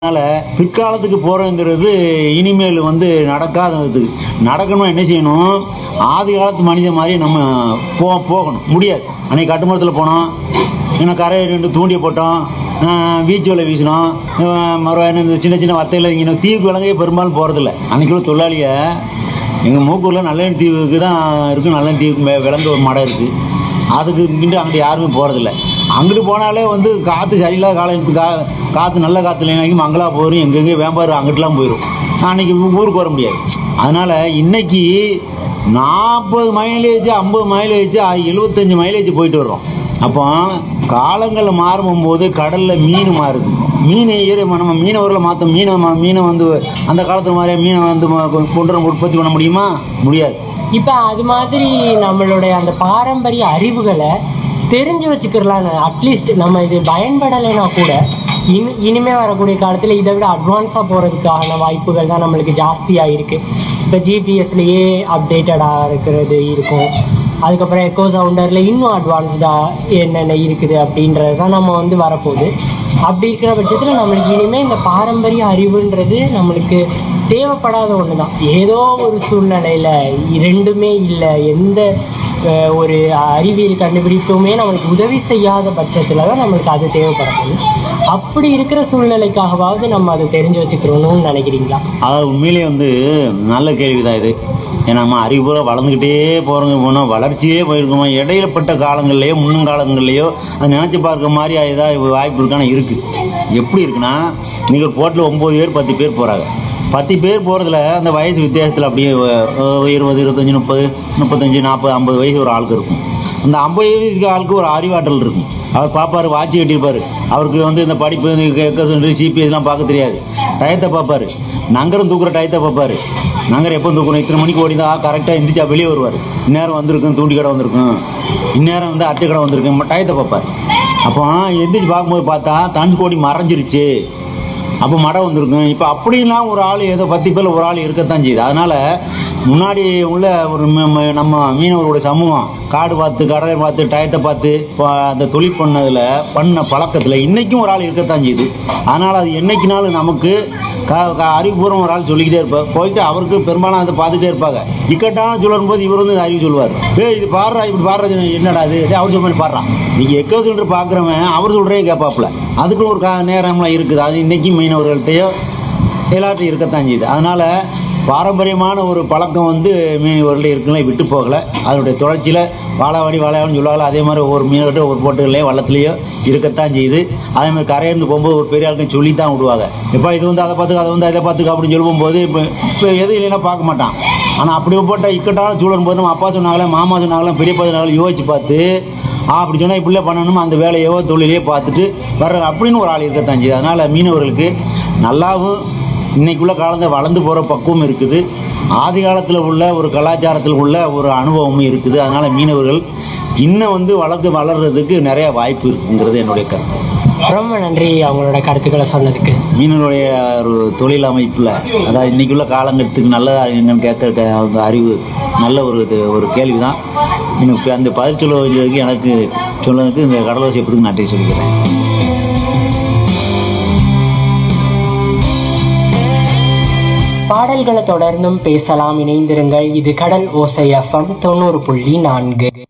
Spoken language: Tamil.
அதனால பிற்காலத்துக்கு போறோங்கிறது இனிமேல் வந்து நடக்காதது நடக்கணும்னா என்ன செய்யணும் ஆதி காலத்து மனிதன் மாதிரி நம்ம போ போகணும் முடியாது அன்னைக்கு கட்டுமரத்தில் போனோம் இன்னும் கரையை ரெண்டு தூண்டிய போட்டோம் வீச்சு வலை வீசினோம் ஆஹ் மறுபடியும் இந்த சின்ன சின்ன வத்தையில் இங்கே தீவுக்கு விலங்கே பெரும்பாலும் போகிறதில்ல அன்னைக்கு உள்ள தொழிலாளிய எங்கள் மூக்கூரில் நல்லெண்ணெய் தீவுக்கு தான் இருக்குது நல்லெண்ணெய் தீவுக்கு மே- விளங்க ஒரு மடம் இருக்குது அதுக்கு இங்கிட்டு அங்கிட்டு யாருமே போகிறதில்ல அங்கிட்டு போனாலே வந்து காற்று சரியில்லாத காலம் கா காற்று நல்ல காற்று இல்லைனாக்கி மங்களா போயிடும் எங்கெங்கே வேம்பாரு அங்கிட்டுலாம் போயிடும் அன்னைக்கு ஊ- ஊருக்கு வர முடியாது அதனால் இன்னைக்கு நாற்பது மைலேஜ் ஐம்பது மைலேஜ் எழுபத்தஞ்சு மைலேஜ் போயிட்டு வர்றோம் அப்போ காலங்கள் மாறும்போது கடலில் மீன் மாறுது மீன் ஏறி நம்ம மீனவர்களை மாற்ற மீனை ம- மீனை வந்து அந்த காலத்து மாதிரியே மீனை வந்து ம- கொண்டு வர உற்பத்தி பண்ண முடியுமா முடியாது இப்போ அது மாதிரி நம்மளுடைய அந்த பாரம்பரிய அறிவுகளை தெரிஞ்சு வச்சுக்கிறலாம் அட்லீஸ்ட் நம்ம இது பயன்படலைன்னா கூட இனி இனிமே வரக்கூடிய காலத்தில் இதை விட அட்வான்ஸாக போகிறதுக்கான வாய்ப்புகள் தான் நம்மளுக்கு ஜாஸ்தியாக இருக்குது இப்போ ஜிபிஎஸ்லேயே அப்டேட்டடாக இருக்கிறது இருக்கும் அதுக்கப்புறம் எக்கோ சவுண்டரில் இன்னும் அட்வான்ஸ்டாக என்னென்ன இருக்குது அப்படின்றது தான் நம்ம வந்து வரப்போகுது அப்படி இருக்கிற பட்சத்தில் நம்மளுக்கு இனிமேல் இந்த பாரம்பரிய அறிவுன்றது நம்மளுக்கு தேவைப்படாத ஒன்று தான் ஏதோ ஒரு சூழ்நிலையில் இரண்டுமே இல்லை எந்த அஹ், ஒரு அறிவியல் கண்டுபிடிப்புமே நம்மளுக்கு உதவி செய்யாத பட்சத்தில் தான் நம்மளுக்கு அது தேவைப்படப்படுது அப்படி இருக்கிற சூழ்நிலைக்காகவாவது நம்ம அதை தெரிஞ்சு வச்சுக்கிறோம்னு நினைக்கிறீங்களா அதாவது உண்மையிலேயே வந்து நல்ல கேள்வி தான் இது ஏன்னா நம்ம அறிவுபூர்வம் வளர்ந்துக்கிட்டே போகிறோங்க போனோம் வளர்ச்சியே போயிருக்கோமா இடையிலப்பட்ட காலங்கள்லையோ முன்னுங்காலங்கள்லையோ அது நினச்சி பார்க்க மாதிரி ஏதாவது வாய்ப்பு இருக்கான இருக்குது எப்படி இருக்குன்னா நீங்கள் ஒரு போட்டில் ஒம்பது பேர் பத்து பேர் போகிறாங்க பத்து பேர் போகிறதுல அந்த வயசு வித்தியாசத்தில் அப்படியே அஹ், இருபது இருபத்தஞ்சி முப்பது முப்பத்தஞ்சு நாற்பது ஐம்பது வயசு ஒரு ஆளுக்கு இருக்கும் அந்த ஐம்பது வயசுக்கு ஆளுக்கு ஒரு அறிவாற்றல் இருக்கும் அவர் பார்ப்பாரு வாட்சி கட்டியிருப்பார் அவருக்கு வந்து இந்த படிப்பு இந்த கேட்க சிபிஎஸ்லாம் பார்க்க தெரியாது டயத்தை பார்ப்பாரு நங்கரம் தூக்குற டயத்தை பார்ப்பாரு நங்கரம் எப்போ தூக்கணும் இத்தனை மணிக்கு ஓடிந்தா கரெக்டாக எந்திரிச்சா வெளியே வருவார் இந்நேரம் வந்திருக்கும் தூண்டி கடை வந்திருக்கும் இந்நேரம் வந்து அச்சை கடை வந்திருக்கும் டயத்தை பார்ப்பார் அப்போ எந்திரிச்சு பார்க்கும்போது பார்த்தா தன் கோடி மறைஞ்சிருச்சு அப்போ மடம் வந்திருக்கும் இப்போ அப்படிலாம் ஒரு ஆள் ஏதோ பத்து பேரில் ஒரு ஆள் இருக்கத்தான் செய்யுது அதனால் முன்னாடி உள்ள ஒரு ம- ம- நம்ம மீனவர்களுடைய சமூகம் காடு பார்த்து கடலை பார்த்து டயத்தை பார்த்து ப- அந்த தொழில் பண்ணதில் பண்ண பழக்கத்தில் இன்றைக்கும் ஒரு ஆள் இருக்கத்தான் செய்யுது அதனால் அது என்னைக்குனாலும் நமக்கு க க அறிவுபூர்வம் ஒரு ஆள் சொல்லிக்கிட்டே இருப்பார் போயிட்டு அவருக்கு பெரும்பாலும் அதை பார்த்துட்டே இருப்பாங்க இக்கட்டான சொல்லும் போது இவர் வந்து அறிவு சொல்லுவார் ஏய் இது பாடுறா இப்படி பாடுறா என்னடா இது டேய், அவர் சொல்ற பாடுறான் நீங்கள் எக்கோ சொல்லிட்டு பார்க்குறவன் அவர் சொல்கிறே கேட்பாப்புல அதுக்குள்ள ஒரு கா நேரம்லாம் இருக்குது அது இன்றைக்கும் மீனவர்கள்ட்டையோ எல்லாத்தையும் இருக்கத்தான் செய்யுது அதனால் பாரம்பரியமான ஒரு பழக்கம் வந்து மீனவர்கள்ட்ட இருக்குல்ல விட்டு போகலை அதனுடைய தொடர்ச்சியில் வாழாவாடி வாழாவாடின்னு சொல்லுவாங்க அதே மாதிரி ஒவ்வொரு மீனவர்கிட்ட ஒரு போட்டுகள்லையோ வள்ளத்துலேயோ இருக்கத்தான் செய்யுது அதே மாதிரி கரையிருந்து போகும்போது ஒரு பெரிய ஆளுக்கும் சொல்லி தான் விடுவாங்க இப்போ இது வந்து அதை பார்த்துக்க அதை வந்து அதை பார்த்துக்க அப்படின்னு சொல்லும்போது இப்போ இப்போ எது இல்லைன்னா பார்க்க மாட்டான் ஆனால் அப்படி போட்ட இக்கட்டான சூழல் போது நம்ம அப்பா சொன்னாங்களே மாமா சொன்னாங்களே பெரியப்பா சொன்னாங்களே யோசிச்சு பார்த்து ஆ அப்படி சொன்னால் இப்படிலாம் பண்ணணும் அந்த வேலையோ தொழிலையோ பார்த்துட்டு வர்ற அப்படின்னு ஒரு ஆள் இருக்கத்தான் செய்யுது அதனால் மீனவர்களுக்கு நல்லாவும் இன்னைக்குள்ள காலத்தில் வளர்ந்து போகிற பக்குவம் இருக்குது ஆதி காலத்தில் உள்ள ஒரு கலாச்சாரத்தில் உள்ள ஒரு அனுபவமும் இருக்குது அதனால் மீனவர்கள் இன்னும் வந்து வளர்ந்து வளர்றதுக்கு நிறைய வாய்ப்பு இருக்குங்கிறது என்னுடைய கருத்து ரொம்ப நன்றி அவங்களோட கருத்துக்களை சொன்னதுக்கு மீனவருடைய ஒரு தொழில் அமைப்பில் அதாவது இன்னைக்குள்ள காலங்கட்டத்துக்கு நல்லதா என்னன்னு கேட்க அவங்க அறிவு நல்ல ஒரு இது ஒரு கேள்வி தான் எனக்கு அந்த பதில் சொல்ல வேண்டியதுக்கு எனக்கு சொன்னதுக்கு இந்த கடலோசி எப்படி நன்றி சொல்லிக்கிறேன் பாடல்களை தொடர்ந்தும் பேசலாம் இணைந்திருங்கள் இது கடல் ஓசை எஃப்எம் தொண்ணூறு புள்ளி நான்கு